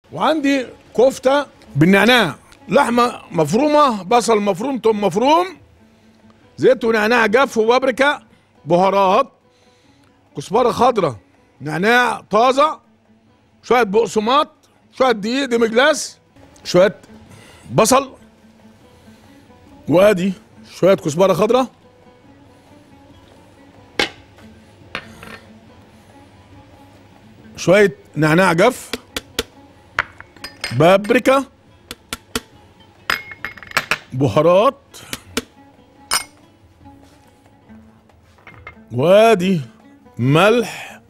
وعندي كفته بالنعناع لحمه مفرومه بصل مفروم توم مفروم زيت ونعناع جاف وبابريكا بهارات كزبره خضراء نعناع طازه شويه بقسماط شويه دقيق ديمجلاس شويه بصل وادي شويه كزبره خضراء شويه نعناع جاف بابريكا بهارات وادي ملح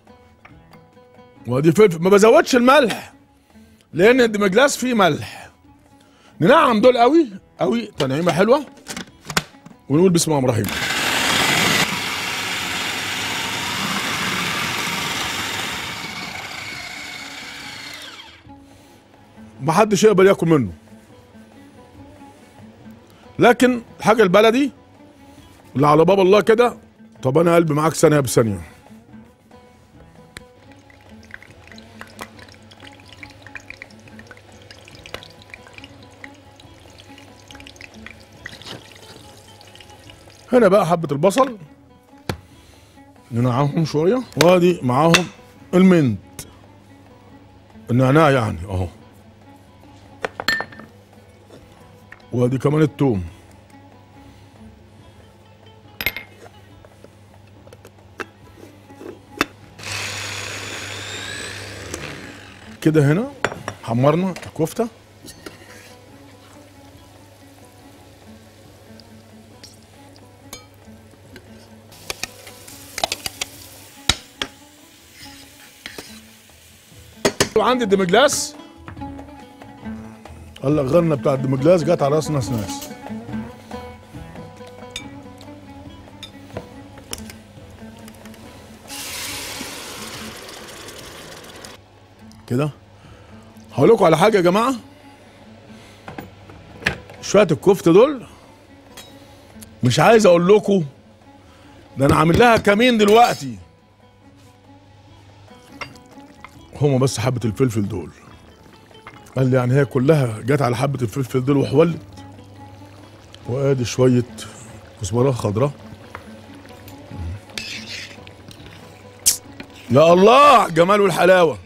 وادي فلفل ما بزودش الملح لان الدمجلاس فيه ملح ننعم دول قوي قوي تنعيمه حلوه ونقول بسم الله الرحمن الرحيم محدش يقبل ياكل منه لكن الحاجه البلدي اللي على باب الله كده طب انا قلبي معاك ثانيه بثانيه هنا بقى حبه البصل ننعمهم شويه وادي معاهم المنت النعناع يعني اهو وادي كمان التوم كده هنا حمرنا الكفته وعندي الدمجلاس قال لك غنى بتاع الدمجلاس جت على راس ناس ناس كده هقول لكم على حاجه يا جماعه شويه الكفته دول مش عايز اقول لكم ده انا عامل لها كمين دلوقتي هما بس حبه الفلفل دول قال لي يعني هي كلها جت على حبه الفلفل دول وحولت وادي شويه كزبره خضراء يا الله جمال والحلاوه